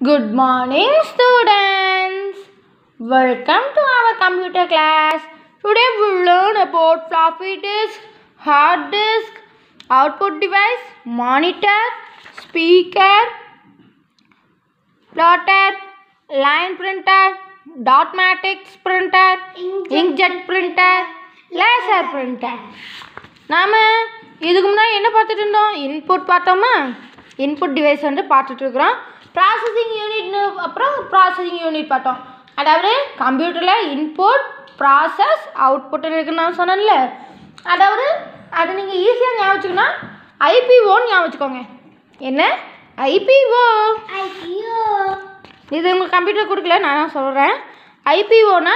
Good morning, students. Welcome to our computer class. Today we will learn about floppy disk, hard disk, output device, monitor, speaker, plotter, line printer, dotmatics printer, inkjet printer, laser printer. நாம இதுக்கு முன்னாடி என்ன பார்த்துட்டு இருந்தோம் input பார்த்தோமா input device வந்து பார்த்துட்டு இருக்கிறோம் ப்ராசஸிங் யூனிட்னு அப்புறம் ப்ராசஸிங் யூனிட் பார்த்தோம் அதாவது கம்ப்யூட்டரில் இன்புட் ப்ராசஸ் அவுட்புட்னு இருக்குன்னு நான் சொன்னேன்ல அதாவது அதை நீங்கள் ஈஸியாக ஞாபகம் வச்சுக்கணும் ஐபிஓன்னு ஞாபகம் வச்சுக்கோங்க என்ன ஐபிஓ ஐயோ இது உங்களுக்கு கம்ப்யூட்டர் கொடுக்கல நான் சொல்கிறேன் ஐபிஓனா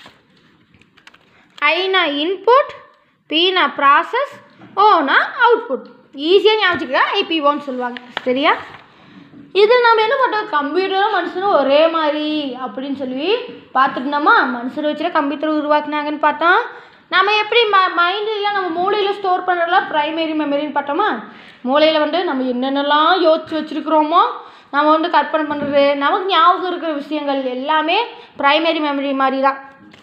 ஐனா இன்புட் பீனா ப்ராசஸ் ஓனா அவுட்புட் ஈஸியாக ஞாபகம் வச்சுக்க ஐபிஓன்னு சொல்லுவாங்க சரியா இது நம்ம என்ன பண்ணோம் கம்ப்யூட்டரும் மனுஷனும் ஒரே மாதிரி அப்படின்னு சொல்லி பார்த்துருந்தோமா மனுஷரை வச்சுட்டு கம்ப்யூட்டர் உருவாக்குனாங்கன்னு பார்த்தோம் நம்ம எப்படி ம மைண்டில் நம்ம மூளையில் ஸ்டோர் பண்ணுறதுலாம் ப்ரைமரி மெமரின்னு பார்த்தோமா மூளையில் வந்து நம்ம என்னென்னலாம் யோசிச்சு வச்சுருக்குறோமோ நம்ம வந்து கற்பனை பண்ணுறது நமக்கு ஞாபகம் இருக்கிற விஷயங்கள் எல்லாமே ப்ரைமரி மெமரி மாதிரி தான்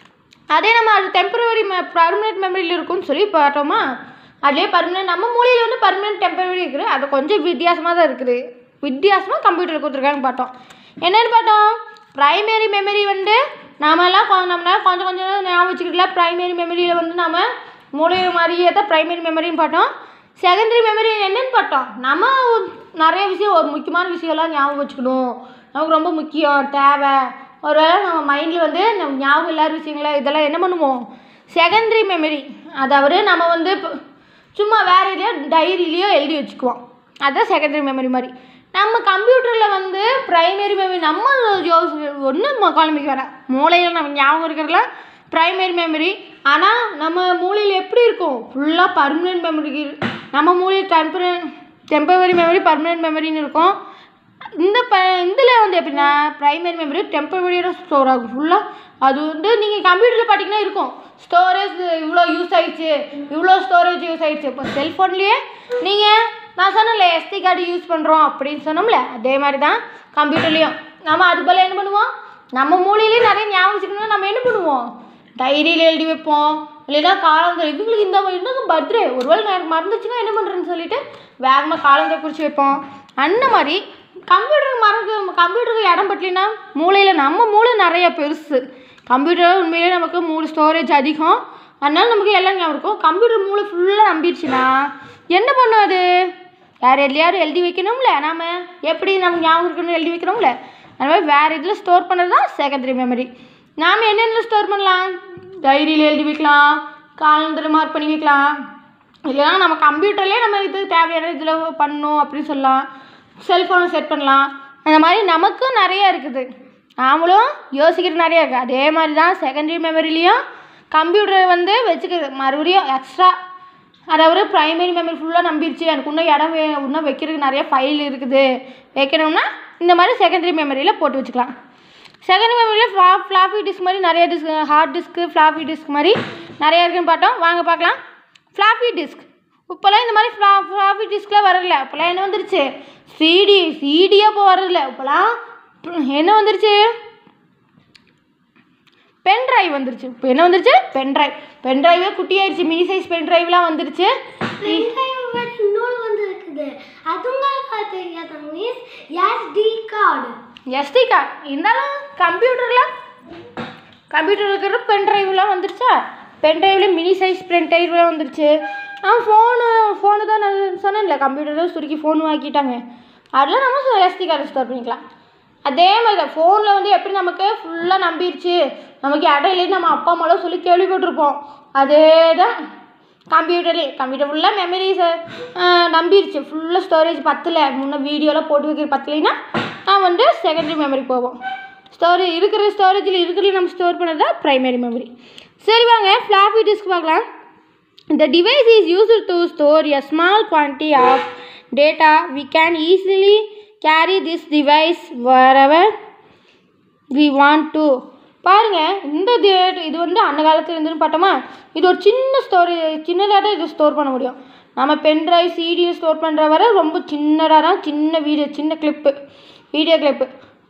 அதே நம்ம அது டெம்பரவரி மெ பர்மனெண்ட் மெமரியில் இருக்கும்னு சொல்லி பார்த்தோமா அதுலேயே பர்மனெண்ட் நம்ம மூலையில் வந்து பர்மனெண்ட் டெம்பரவரி இருக்குது அது கொஞ்சம் வித்தியாசமாக தான் இருக்குது வித்தியாசமாக கம்ப்யூட்டர் கொடுத்துருக்காங்க பார்த்தோம் என்னென்னு பார்த்தோம் ப்ரைமரி மெமரி வந்து நாமெல்லாம் கொ- நம்மளால கொஞ்சம் கொஞ்சம் ஞாபகம் வச்சுக்கிட்டல ப்ரைமரி மெமரியில் வந்து நம்ம மூளையில் மாதிரியே தான் ப்ரைமரி மெமரின்னு பார்த்தோம் செகண்டரி மெமரி என்னன்னு பார்த்தோம் நம்ம ஒரு- நிறைய விஷயம் ஒரு முக்கியமான விஷயம்லாம் ஞாபகம் வச்சுக்கணும் நமக்கு ரொம்ப முக்கியம் தேவை ஒருவேளை நம்ம மைண்டில் வந்து நம்ம ஞாபகம் இல்லாத விஷயங்கள இதெல்லாம் என்ன பண்ணுவோம் செகண்டரி மெமரி அதாவது நம்ம வந்து இப்போ சும்மா வேறு எதையோ டைரியிலையோ எழுதி வச்சுக்குவோம் அதுதான் செகண்டரி மெமரி மாதிரி நம்ம கம்ப்யூட்டரில் வந்து ப்ரைமரி மெமரி நம்ம யோசி ஒன்றும் குழம்புக்கு வேணாம் மூளையில் நம்ம ஞாபகம் இருக்கிறதுல ப்ரைமரி மெமரி ஆனால் நம்ம மூளையில் எப்படி இருக்கும் ஃபுல்லாக பர்மனெண்ட் மெமரி நம்ம மூளையில் டெம்பர டெம்பரவரி மெமரி பர்மனெண்ட் மெமரின்னு இருக்கும் இந்த ப இதில் வந்து எப்படின்னா ப்ரைமரி மெமரி டெம்பரவரியாக ஸ்டோர் ஆகும் ஃபுல்லாக அது வந்து நீங்கள் கம்ப்யூட்டரில் பார்த்தீங்கன்னா இருக்கும் ஸ்டோரேஜ் இவ்வளோ யூஸ் ஆயிடுச்சு இவ்வளோ ஸ்டோரேஜ் யூஸ் ஆயிடுச்சு இப்போ செல்ஃபோன்லேயே நீங்கள் நான் சொன்னேன்ல எஸ்டி கார்டு யூஸ் பண்ணுறோம் அப்படின்னு சொன்னோம்ல அதே மாதிரி தான் கம்ப்யூட்டர்லேயும் நம்ம அது போல் என்ன பண்ணுவோம் நம்ம மூலையிலே நிறைய ஞாபகம் வச்சுக்கணும்னா நம்ம என்ன பண்ணுவோம் டைரியில் எழுதி வைப்போம் இல்லைன்னா காலந்தர் இவங்களுக்கு இந்த இன்னும் பர்த்டே ஒருவேளை எனக்கு மறந்துச்சுன்னா என்ன பண்ணுறேன்னு சொல்லிட்டு வேகமாக காலந்தர் குறித்து வைப்போம் அந்த மாதிரி கம்ப்யூட்டருக்கு மறந்து கம்ப்யூட்டருக்கு இடம் பட்டலினா மூளையில் நம்ம மூளை நிறைய பெருசு கம்ப்யூட்டர் உண்மையிலே நமக்கு மூளை ஸ்டோரேஜ் அதிகம் அதனால நமக்கு எல்லாம் ஞாபகம் இருக்கும் கம்ப்யூட்டர் மூளை ஃபுல்லாக நம்பிடுச்சுன்னா என்ன பண்ணும் அது யார் எதுலையாவது எழுதி வைக்கணும்ல நாம எப்படி நமக்கு ஞாபகம் இருக்கணும்னு எழுதி வைக்கிறோம்ல அந்த மாதிரி வேறு இதில் ஸ்டோர் பண்ணுறது தான் செகண்டரி மெமரி நாம் என்னென்ன ஸ்டோர் பண்ணலாம் டைரியில் எழுதி வைக்கலாம் காலண்டர் மார்க் பண்ணி வைக்கலாம் இல்லைன்னா நம்ம கம்ப்யூட்டர்லேயே நம்ம இது தேவையான இதில் பண்ணணும் அப்படின்னு சொல்லலாம் செல்ஃபோனை செட் பண்ணலாம் அந்த மாதிரி நமக்கும் நிறைய இருக்குது நாமளும் யோசிக்கிறது நிறைய இருக்குது அதே மாதிரி தான் செகண்டரி மெமரிலையும் கம்ப்யூட்டர் வந்து வச்சுக்கிறது மறுபடியும் எக்ஸ்ட்ரா அதாவது ப்ரைமரி மெமரி ஃபுல்லாக நம்பிடுச்சு எனக்கு இன்னும் இடம் வே இன்னும் வைக்கிறதுக்கு நிறைய ஃபைல் இருக்குது வைக்கணும்னா இந்த மாதிரி செகண்டரி மெமரியில் போட்டு வச்சுக்கலாம் செகண்டரி மெமரியில் ஃப்ளா ஃப்ளாஃபி டிஸ்க் மாதிரி நிறைய disk hard disk floppy disk மாதிரி நிறைய இருக்குன்னு பார்த்தோம் வாங்க பார்க்கலாம் ஃப்ளாஃபி டிஸ்க் இப்போல்லாம் இந்த மாதிரி ஃப்ளா ஃப்ளாஃபி டிஸ்க்லாம் வரல இப்போல்லாம் என்ன வந்துருச்சு சிடி சிடியே இப்போ வரதில்ல இப்போல்லாம் என்ன வந்துருச்சு பென் டிரைவ் வந்துருச்சு இப்போ என்ன வந்துருச்சு பென் டிரைவ் பென் டிரைவே குட்டியாயிருச்சு மினி சைஸ் பென் டிரைவ்லாம் வந்துருச்சு இன்னொரு வந்து இருக்குது அதுங்களுக்கு தெரியாத means SD card SD card இருந்தாலும் கம்ப்யூட்டரில் கம்ப்யூட்டர் இருக்கிற பென் டிரைவ்லாம் வந்துருச்சா பென் டிரைவில் மினி சைஸ் பென் டிரைவ்லாம் வந்துருச்சு ஆ ஃபோனு ஃபோனு தான் நான் சொன்னேன்ல கம்ப்யூட்டர் சுருக்கி ஃபோன் வாங்கிட்டாங்க அதில் நம்ம எஸ்டி கார்டு ஸ்டோர் பண்ணிக்கலாம் அதே மாதிரி தான் ஃபோனில் வந்து எப்படி நமக்கு ஃபுல்லாக நம்பிடுச்சு நமக்கு இடையிலே நம்ம அப்பா அம்மாலாம் சொல்லி கேள்விப்பட்டிருப்போம் அதே தான் கம்ப்யூட்டர்லேயே கம்ப்யூட்டர் ஃபுல்லாக மெமரிஸை நம்பிடுச்சு ஃபுல்லாக ஸ்டோரேஜ் பத்தல முன்ன வீடியோலாம் போட்டு வைக்கிற பத்தலைன்னா நான் வந்து செகண்டரி மெமரி போவோம் ஸ்டோரேஜ் இருக்கிற ஸ்டோரேஜில் இருக்கிறது நம்ம ஸ்டோர் பண்ணது தான் ப்ரைமரி மெமரி சரி வாங்க ஃப்ளாப்பி டிஸ்க் பார்க்கலாம் The device is used to store a small quantity of data. We can easily carry this device wherever we want to. பாருங்க இந்த டேட் இது வந்து அந்த காலத்துல இருந்துன்னு பார்த்தோமா இது ஒரு சின்ன ஸ்டோரேஜ் சின்னதாக தான் இதை ஸ்டோர் பண்ண முடியும் நம்ம பென் ட்ரைவ் சிடியில் ஸ்டோர் பண்ணுற வரை ரொம்ப சின்னதாக தான் சின்ன வீடியோ சின்ன கிளிப்பு வீடியோ கிளிப்பு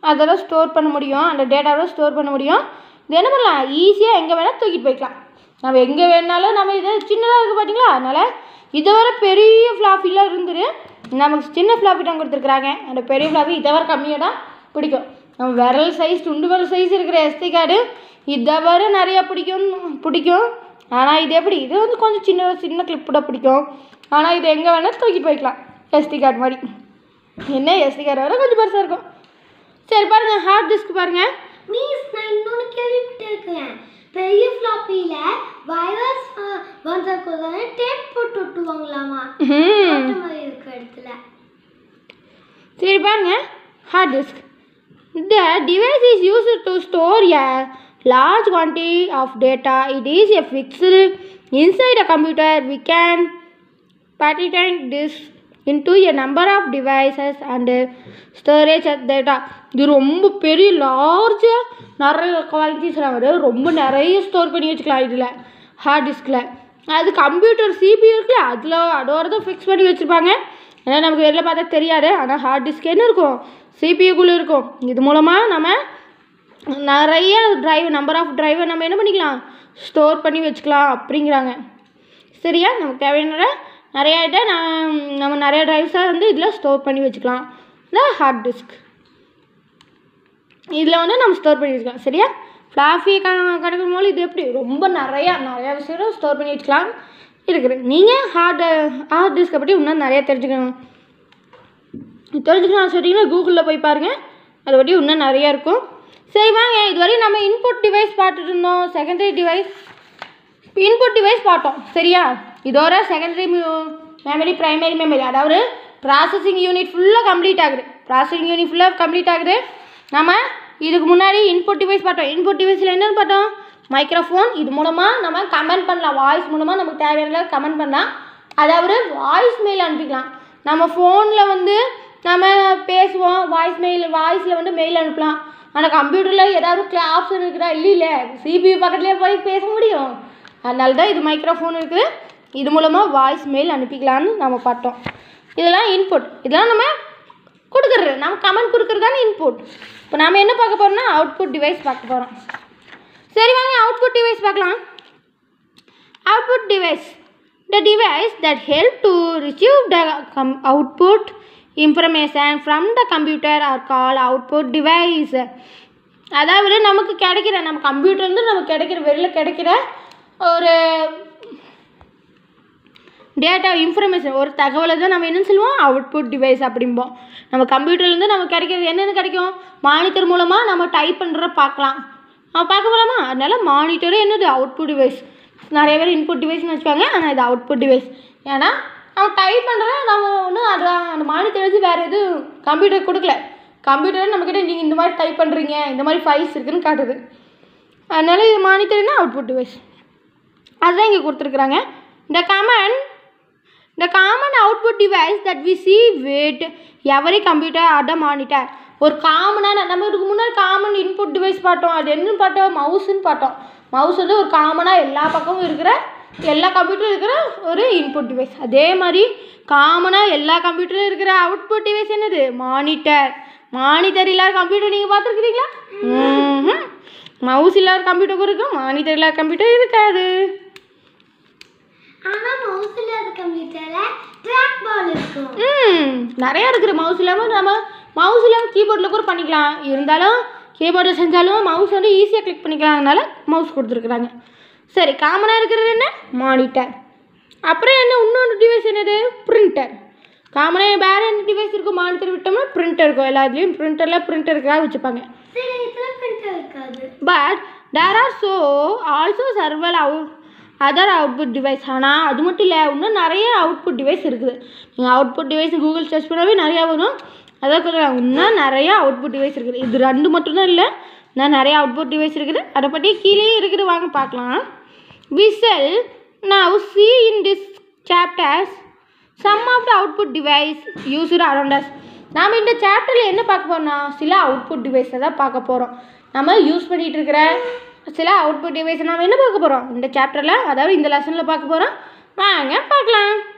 அதெல்லாம் ஸ்டோர் பண்ண முடியும் அந்த டேட்டாவை ஸ்டோர் பண்ண முடியும் இது என்ன பண்ணலாம் ஈஸியாக எங்கே வேணால் தூக்கிட்டு போய்க்கலாம் நம்ம எங்கே வேணாலும் நம்ம இதை சின்னதாக இருக்குது பார்த்தீங்களா அதனால் இதை வர பெரிய ஃப்ளாஃபிலாம் இருந்துரு நமக்கு சின்ன ஃப்ளாஃபி தான் கொடுத்துருக்குறாங்க அந்த பெரிய ஃப்ளாஃபி இதை வர கம்மியாக தான் பிடிக்கும் நம்ம விரல் சைஸ் துண்டு விரல் சைஸ் இருக்கிற எஸ்டி கார்டு இதை வர நிறையா பிடிக்கும் பிடிக்கும் ஆனால் இது எப்படி இது வந்து கொஞ்சம் சின்ன சின்ன கிளிப்பு தான் பிடிக்கும் ஆனால் இது எங்கே வேணால் தூக்கிட்டு போய்க்கலாம் எஸ்டி கார்டு மாதிரி என்ன எஸ்டி கார்டு வர கொஞ்சம் பெருசாக இருக்கும் சரி பாருங்கள் ஹார்ட் டிஸ்க் பாருங்கள் மீன்ஸ் நான் இன்னொன்று கேள்விப்பட்டிருக்கேன் பெரிய ஃப்ளாப்பியில் வைரஸ் வந்ததுக்கு டேப் போட்டு ஒட்டுவாங்களாமா ம் அந்த மாதிரி இருக்கிற இடத்துல சரி பாருங்க hard disk The device is used to store a large quantity of data. It is a fixed inside a computer. We can partition this into a number of devices and storage of data. இது ரொம்ப பெரிய large நிறைய qualities வரும் ரொம்ப நிறைய store பண்ணி வச்சுக்கலாம் இதில் ஹார்ட் டிஸ்கில் அது கம்ப்யூட்டர் சிபியூ இருக்குல்ல அதில் அதோட தான் ஃபிக்ஸ் பண்ணி வச்சுருப்பாங்க ஏன்னா நமக்கு வெளில பார்த்தா தெரியாது ஆனால் ஹார்ட் டிஸ்க் என்ன இருக்கும் சிபியூக்குள்ளே இருக்கும் இது மூலமாக நம்ம நிறைய டிரைவ் நம்பர் ஆஃப் டிரைவை நம்ம என்ன பண்ணிக்கலாம் ஸ்டோர் பண்ணி வச்சுக்கலாம் அப்படிங்கிறாங்க சரியா நமக்கு தேவையான நிறைய ஐட்ட நான் நம்ம நிறைய டிரைவ்ஸை வந்து இதில் ஸ்டோர் பண்ணி வச்சுக்கலாம் இந்த ஹார்ட் டிஸ்க் இதில் வந்து நம்ம ஸ்டோர் பண்ணி வச்சுக்கலாம் சரியா ஃப்ளாஃபி க கிடைக்கும் போது இது எப்படி ரொம்ப நிறையா நிறையா விஷயம் ஸ்டோர் பண்ணி வச்சுக்கலாம் இருக்குது நீங்கள் ஹார்ட் ஹார்ட் டிஸ்கை பற்றி இன்னும் நிறையா தெரிஞ்சுக்கணும் தெரிஞ்சுக்கணும் சொல்லிட்டீங்கன்னா கூகுளில் போய் பாருங்கள் அதை பற்றி இன்னும் நிறையா இருக்கும் சரி வாங்க இதுவரை நம்ம இன்புட் டிவைஸ் பார்த்துட்டு இருந்தோம் செகண்டரி டிவைஸ் இன்புட் டிவைஸ் பார்த்தோம் சரியா இதோட செகண்டரி மெமரி பிரைமரி மெமரி அதாவது ப்ராசஸிங் யூனிட் ஃபுல்லாக கம்ப்ளீட் ஆகுது ப்ராசஸிங் யூனிட் ஃபுல்லாக கம்ப்ளீட் ஆகுது நம்ம இதுக்கு முன்னாடி இன்புட் டிவைஸ் பார்த்தோம் இன்புட் டிவைஸில் என்னென்னு பார்த்தோம் மைக்ரோஃபோன் இது மூலமாக நம்ம கமெண்ட் பண்ணலாம் வாய்ஸ் மூலமாக நமக்கு தேவையான கமெண்ட் பண்ணலாம் அதாவது வாய்ஸ் மெயில் அனுப்பிக்கலாம் நம்ம ஃபோனில் வந்து நம்ம பேசுவோம் வாய்ஸ் மெயில் வாய்ஸில் வந்து மெயில் அனுப்பலாம் ஆனால் கம்ப்யூட்டரில் ஏதாவது கிளா ஆப்ஷன் இருக்குதா இல்லை சிபியூ பக்கத்துலேயே போய் பேச முடியும் அதனால தான் இது மைக்ரோஃபோன் இருக்குது இது மூலமாக வாய்ஸ் மெயில் அனுப்பிக்கலான்னு நம்ம பார்த்தோம் இதெல்லாம் இன்புட் இதெல்லாம் நம்ம கொடுக்குறது நம்ம கமெண்ட் கொடுக்குறது தானே இன்புட் இப்போ நம்ம என்ன பார்க்க போகிறோம்னா அவுட்புட் டிவைஸ் பார்க்க போகிறோம் சரி வாங்க அவுட்புட் டிவைஸ் பார்க்கலாம் output device the device that help to receive the com- output information from the computer are called output device அதாவது நமக்கு கிடைக்கிற நம்ம கம்ப்யூட்டர்லேருந்து நமக்கு கிடைக்கிற வெளியில் கிடைக்கிற ஒரு டேட்டா இன்ஃபர்மேஷன் ஒரு தகவலை தான் நம்ம என்ன சொல்லுவோம் அவுட்புட் டிவைஸ் அப்படிம்போம் நம்ம கம்ப்யூட்டர்லேருந்து நமக்கு கிடைக்கிறது என்னென்ன கிடைக்கும் மானிட்டர் மூலமாக நம்ம டைப் பண்ணுற பார்க்கலாம் நம்ம பார்க்க போகலாமா அதனால மானிட்டரும் என்னது அவுட்புட் டிவைஸ் நிறைய பேர் இன்புட் டிவைஸ்னு வச்சுக்காங்க ஆனால் இது அவுட்புட் டிவைஸ் ஏன்னா நம்ம டைப் பண்ணுறோம் நம்ம ஒன்றும் அது அந்த மானிட்டர் வச்சு வேறு எதுவும் கம்ப்யூட்டர் கொடுக்கல கம்ப்யூட்டர் நம்மக்கிட்ட நீங்கள் இந்த மாதிரி டைப் பண்ணுறீங்க இந்த மாதிரி ஃபைல்ஸ் இருக்குன்னு காட்டுது அதனால இது மானிட்டர்னா அவுட்புட் டிவைஸ் அதுதான் இங்கே கொடுத்துருக்குறாங்க இந்த comment The common output device that we see with every computer or the monitor ஒரு காமனான நம்ம இதுக்கு முன்னாடி காமன் இன்புட் டிவைஸ் பார்த்தோம் அது என்னன்னு பார்த்தோம் மவுஸ்ன்னு பார்த்தோம் மவுஸ் வந்து ஒரு காமனாக எல்லா பக்கமும் இருக்கிற எல்லா கம்ப்யூட்டரும் இருக்கிற ஒரு இன்புட் டிவைஸ் அதே மாதிரி காமனாக எல்லா கம்ப்யூட்டரும் இருக்கிற அவுட்புட் டிவைஸ் என்னது மானிட்டர் மானிட்டர் இல்லாத கம்ப்யூட்டர் நீங்கள் பார்த்துருக்கிறீங்களா மவுஸ் இல்லாத கம்ப்யூட்டர் இருக்கும் மானிட்டர் இல்லாத கம்ப்யூட்டர் இருக்காது ஆனா மவுஸ் இல்லாத கம்ப்யூட்டர்ல ட்ராக் பால் இருக்கும் ம் நிறையா இருக்குது மவுஸ் இல்லாமல் நம்ம மவுஸ் இல்லாமல் கீபோர்டில் கூட பண்ணிக்கலாம் இருந்தாலும் கீபோர்டில் செஞ்சாலும் மவுஸ் வந்து ஈஸியாக கிளிக் பண்ணிக்கலாம்னால மவுஸ் கொடுத்துருக்குறாங்க சரி காமனாக இருக்கிறது என்ன மானிட்டர் அப்புறம் என்ன இன்னொன்று டிவைஸ் என்னது பிரிண்டர் காமனாக வேறு என்ன டிவைஸ் இருக்கும் மானிட்டர் விட்டோம்னா பிரிண்டர் இருக்கும் எல்லாத்துலேயும் பிரிண்டரில் பிரிண்டருக்காக வச்சுப்பாங்க சில இதுல பிரிண்டர் இருக்காது but there are so also several out other output device ஆனால் அது மட்டும் இல்லை இன்னும் நிறைய அவுட்புட் டிவைஸ் இருக்குது நீங்கள் அவுட்புட் டிவைஸ் கூகுள் சர்ச் பண்ணாவே நிறையா வரும் அதான் சொல்கிறேன் இன்னும் நிறைய அவுட்புட் டிவைஸ் இருக்குது இது ரெண்டு மட்டும்தான் இல்லை இன்னும் நிறைய அவுட்புட் டிவைஸ் இருக்குது அதை பற்றி கீழே இருக்குது வாங்க பார்க்கலாம் we shall now see in this chapters some of the output device used around us நாம் இந்த சாப்டரில் என்ன பார்க்க போறோம்னா சில அவுட்புட் டிவைஸை தான் பார்க்க போகிறோம் நம்ம யூஸ் பண்ணிகிட்டு இருக்கிற சில அவுட்புட் டிவைஸை நாம் என்ன பார்க்க போகிறோம் இந்த சாப்டரில் அதாவது இந்த லெசனில் பார்க்க போகிறோம் வாங்க பார்க்கலாம்